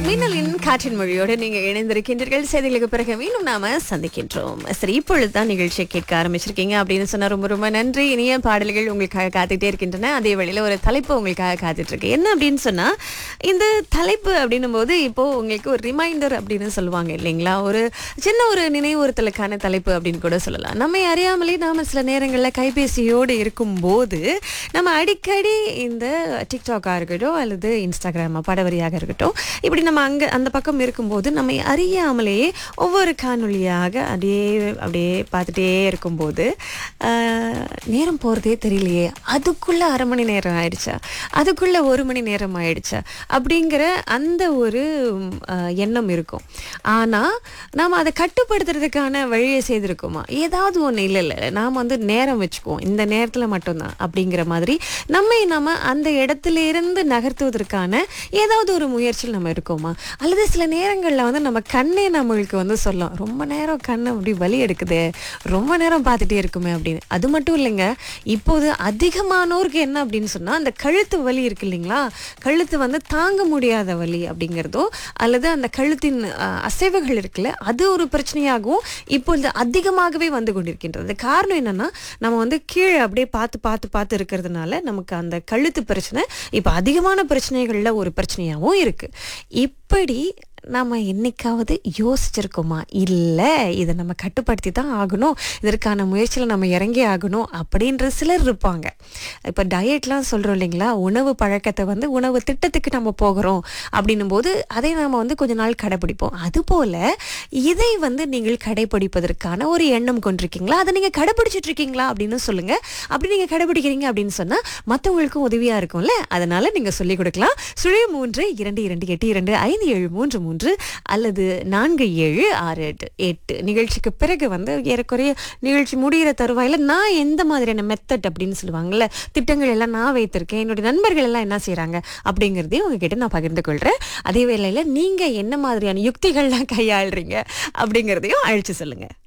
மின்னலின் காற்றின் மொழியோடு நீங்க இணைந்திருக்கின்றீர்கள் செய்திகளுக்கு பிறகு மீண்டும் நாம சந்திக்கின்றோம் சரி இப்பொழுதுதான் நிகழ்ச்சியை கேட்க ஆரம்பிச்சிருக்கீங்க அப்படின்னு சொன்னா ரொம்ப ரொம்ப நன்றி இனிய பாடல்கள் உங்களுக்காக காத்துட்டே இருக்கின்றன அதே வழியில ஒரு தலைப்பு உங்களுக்காக காத்துட்டு இருக்கு என்ன அப்படின்னு சொன்னா இந்த தலைப்பு அப்படின்னும் போது இப்போ உங்களுக்கு ஒரு ரிமைண்டர் அப்படின்னு சொல்லுவாங்க இல்லைங்களா ஒரு சின்ன ஒரு நினைவுறுத்தலுக்கான தலைப்பு அப்படின்னு கூட சொல்லலாம் நம்ம அறியாமலே நாம சில நேரங்களில் கைபேசியோடு இருக்கும்போது நம்ம அடிக்கடி இந்த டிக்டாக்காக இருக்கட்டும் அல்லது இன்ஸ்டாகிராமா படவரியாக இருக்கட்டும் இப்படி நம்ம அங்கே அந்த பக்கம் இருக்கும்போது நம்ம அறியாமலேயே ஒவ்வொரு காணொளியாக அப்படியே அப்படியே பார்த்துட்டே இருக்கும்போது ஆஹ், நேரம் போகிறதே தெரியலையே அதுக்குள்ளே அரை மணி நேரம் ஆயிடுச்சா அதுக்குள்ளே ஒரு மணி நேரம் ஆயிடுச்சா அப்படிங்கிற அந்த ஒரு ம், ஆஹ், எண்ணம் இருக்கும் ஆனால் நாம் அதை கட்டுப்படுத்துறதுக்கான வழியை செய்திருக்கோமா ஏதாவது ஒன்று இல்லை இல்லை நாம் வந்து நேரம் வச்சுக்குவோம் இந்த நேரத்தில் மட்டும்தான் அப்படிங்கிற மாதிரி நம்மை நம்ம அந்த இடத்துல இருந்து நகர்த்துவதற்கான ஏதாவது ஒரு முயற்சியில் நம்ம இருக்கோமா அல்லது சில நேரங்களில் வந்து நம்ம கண்ணே நம்மளுக்கு வந்து சொல்லும் ரொம்ப நேரம் கண்ணு அப்படி வலி எடுக்குதே ரொம்ப நேரம் பார்த்துட்டே இருக்குமே அப்படின்னு அது மட்டும் இல்லைங்க இப்போது அதிகமானோருக்கு என்ன அப்படின்னு சொன்னால் அந்த கழுத்து வலி இருக்கு இல்லைங்களா கழுத்து வந்து தாங்க முடியாத வலி அப்படிங்கிறதோ அல்லது அந்த கழுத்தின் அஹ், அசைவுகள் இருக்குல்ல அது ஒரு பிரச்சனையாகவும் இப்பொழுது அதிகமாகவே வந்து கொண்டிருக்கின்றது காரணம் என்னன்னா நம்ம வந்து கீழே அப்படியே பார்த்து பார்த்து பார்த்து இருக்கிறதுனால நமக்கு அந்த கழுத்து பிரச்சனை இப்போ அதிகமான பிரச்சனைகளில் ஒரு பிரச்சனையாகவும் இருக்கு இப்படி நம்ம என்னைக்காவது யோசிச்சிருக்கோமா இல்லை இதை நம்ம கட்டுப்படுத்தி தான் ஆகணும் இதற்கான முயற்சியில் நம்ம இறங்கி ஆகணும் அப்படின்ற சிலர் இருப்பாங்க இப்போ டயட்லாம் சொல்கிறோம் இல்லைங்களா உணவு பழக்கத்தை வந்து உணவு திட்டத்துக்கு நம்ம போகிறோம் அப்படின்னும் போது அதை நாம் வந்து கொஞ்ச நாள் கடைப்பிடிப்போம் அதுபோல் இதை வந்து நீங்கள் கடைப்பிடிப்பதற்கான ஒரு எண்ணம் கொண்டிருக்கீங்களா அதை நீங்கள் கடைப்பிடிச்சிட்டு இருக்கீங்களா அப்படின்னு சொல்லுங்கள் அப்படி நீங்கள் கடைப்பிடிக்கிறீங்க அப்படின்னு சொன்னால் மற்றவங்களுக்கும் உதவியாக இருக்கும்ல அதனால் நீங்கள் சொல்லிக் கொடுக்கலாம் சுழி மூன்று இரண்டு இரண்டு எட்டு இரண்டு ஐந்து ஏழு மூன்று மூன்று அல்லது நான்கு ஏழு ஆறு எட்டு எட்டு நிகழ்ச்சிக்கு பிறகு வந்து ஏறக்குறைய நிகழ்ச்சி முடிகிற தருவாயில் நான் எந்த மாதிரியான மெத்தட் அப்படின்னு சொல்லுவாங்கல்ல திட்டங்கள் எல்லாம் நான் வைத்திருக்கேன் என்னுடைய நண்பர்கள் எல்லாம் என்ன செய்கிறாங்க அப்படிங்கிறதையும் உங்ககிட்ட நான் பகிர்ந்து கொள்கிறேன் அதே வேளையில் நீங்கள் என்ன மாதிரியான யுக்திகள்லாம் கையாளுறீங்க அப்படிங்கிறதையும் அழைச்சு சொல்லுங்கள்